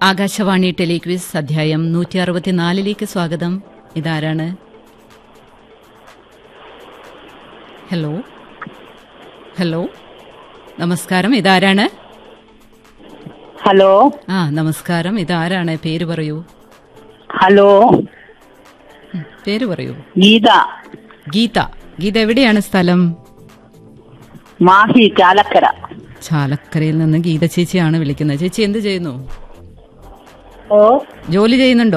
Akashvani telequiz അധ്യായം നൂറ്റി അറുപത്തിനാലിലേക്ക് സ്വാഗതം ഇതാരാണ് ഹലോ ഹലോ നമസ്കാരം ഇതാരാണ് ഹലോ ആ നമസ്കാരം ഇതാരാണ് പേര് പറയൂ ഹലോ ഉം, പേര് പറയൂ ഗീത ഗീത ഗീത എവിടെയാണ് സ്ഥലം മാഹി ചാലക്കര ചാലക്കരയിൽ നിന്ന് ഗീത ചേച്ചിയാണ് വിളിക്കുന്നത് ചേച്ചി എന്ത് ചെയ്യുന്നു ഓ ജോലി ചെയ്യുന്നുണ്ടോ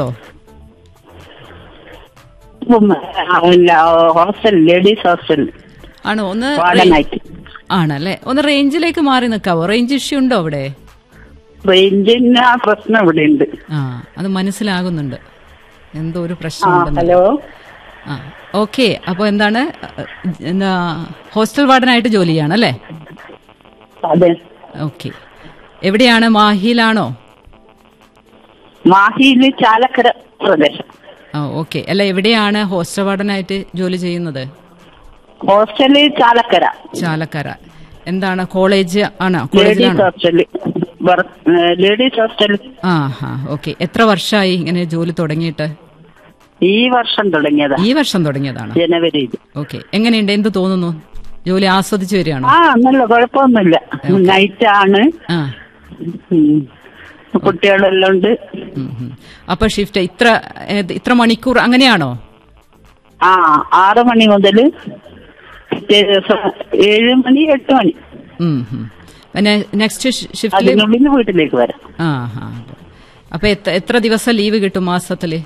ഉം, ഇല്ല, ഹോസ്റ്റൽ ലേഡീസ് ഹോസ്റ്റൽ ആണോ ഒന്ന് വാർഡനായിട്ട് ആണല്ലേ ഒന്ന് റേഞ്ചിലേക്ക് മാറി നിൽക്കാവോ റേഞ്ച് ഇഷ്യൂ ഉണ്ടോ അവിടെ റേഞ്ചിന് ആ പ്രശ്നം ഇവിടെ ഉണ്ട് ആ അത് മനസ്സിലാകുന്നുണ്ട് എന്തോ ഒരു ആ പ്രശ്നമുണ്ടെന്ന് ഹലോ ആ ഓക്കെ അപ്പോൾ എന്താണ് അഹ്, എന്താ ഹോസ്റ്റൽ വാർഡനായിട്ട് ജോലി ചെയ്യണല്ലേ അതെ ഓക്കെ എവിടെയാണ് മാഹിയിലാണോ മാഹിയില് ചാലക്കര പ്രദേശം ആ ഓക്കെ അല്ല എവിടെയാണ് ഹോസ്റ്റൽ വാർഡനായിട്ട് ജോലി ചെയ്യുന്നത് ഹോസ്റ്റല് ചാലക്കര ചാലക്കര എന്താണ് കോളേജ് ആണോ ലേഡീസ് കോളേജിലാണോ ഹോസ്റ്റല് ലേഡീസ് ഹോസ്റ്റൽ ആ ഹാ ഓക്കെ എത്ര വർഷമായി ഇങ്ങനെ ജോലി തുടങ്ങിയിട്ട് ഈ വർഷം തുടങ്ങിയതാ ഈ വർഷം തുടങ്ങിയതാണ് ജനുവരിയിൽ ഓക്കെ എങ്ങനെയുണ്ട് എന്ത് തോന്നുന്നു ജോലി ആസ്വദിച്ചു വരികയാണോ ആ നല്ല കുഴപ്പമൊന്നുമില്ല നൈറ്റ് ആണ് ആ ഉം. കുട്ടികളെല്ലാം ഉണ്ട് ഉം, ഉം. അപ്പൊ ഷിഫ്റ്റ് ഇത്ര ഏത് ഇത്ര മണിക്കൂർ അങ്ങനെയാണോ ആ ആറ് മണി മുതൽ പിറ്റേ ദിവസം ഏഴ് മണി എട്ട് മണി ഉം, ഉം. പിന്നെ നെക്സ്റ്റ് ഷിഫ്റ്റില് അതിനുള്ളിൽ വീട്ടിലേക്ക് വരാം ആ ഹാ അപ്പൊ എത്ര എത്ര ദിവസം ലീവ് കിട്ടും മാസത്തില്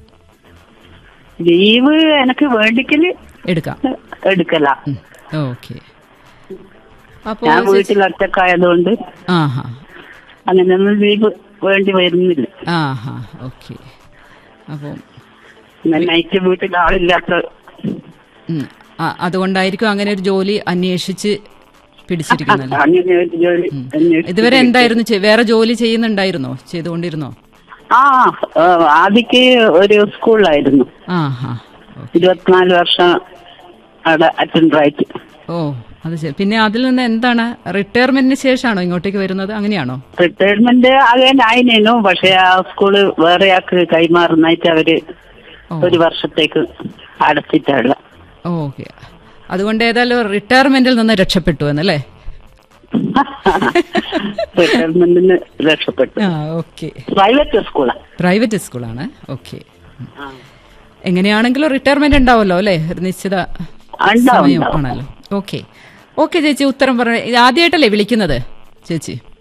ലീവ് എനിക്ക് വേണ്ടിക്കല് എടുക്കാം എടുക്കല ഓക്കെ അപ്പോ ഞാൻ വീട്ടിൽ ഒറ്റക്കായതുകൊണ്ട് ആ ഹാ അങ്ങനെയൊന്നും ലീവ് വേണ്ടി വരുന്നില്ല ആ ഹാ ഓക്കെ അപ്പം പിന്നെ നൈറ്റ് വീട്ടിൽ ആളില്ലാത്ത ഉം. ആ, അതുകൊണ്ടായിരിക്കും അങ്ങനെ ഒരു ജോലി അന്വേഷിച്ച് പിടിച്ചിരിക്കുന്നത് അങ്ങനെ ഒരു ജോലി അന്വേഷിച്ച് ഇതുവരെ എന്തായിരുന്നു ചെ- വേറെ ജോലി ചെയ്യുന്നുണ്ടായിരുന്നോ ചെയ്തുകൊണ്ടിരുന്നോ ആ ആ, ആദ്യക്ക് ഒരു സ്കൂളിലായിരുന്നു ആ ഹാ ഓ. ഇരുപത്തിനാല് വർഷം അവിടെ അറ്റൻഡർ ആയിട്ട് ഓ അത് ശരി പിന്നെ അതിൽ നിന്ന് എന്താണ് റിട്ടയർമെന്റിന് ശേഷമാണോ ഇങ്ങോട്ടേക്ക് വരുന്നത് അങ്ങനെയാണോ റിട്ടയർമെന്റ് ആകാനായിരുന്നു പക്ഷെ ആ സ്കൂള് വേറെ ആൾക്ക് കൈമാറുന്നായിട്ട് അവര് ഓ. ഒരു വർഷത്തേക്ക് അടച്ചിട്ടുള്ള ഓക്കെ അതുകൊണ്ട് ഏതായാലും റിട്ടയർമെന്റിൽ നിന്ന് രക്ഷപ്പെട്ടു എന്നല്ലേ റിട്ടയർമെന്റിന് രക്ഷപ്പെട്ടു ആ ഓക്കെ പ്രൈവറ്റ് സ്കൂളാ പ്രൈവറ്റ് സ്കൂളാണ് ഓക്കെ എങ്ങനെയാണെങ്കിലും റിട്ടയർമെന്റ് ഉണ്ടാവല്ലോ അല്ലേ ഒരു നിശ്ചിത ഉണ്ടാവും, സമയം ഉണ്ടാവും. ആണല്ലോ ഓക്കെ ഓക്കെ ചേച്ചി ഉത്തരം പറഞ്ഞ ആദ്യമായിട്ടല്ലേ വിളിക്കുന്നത് ചേച്ചി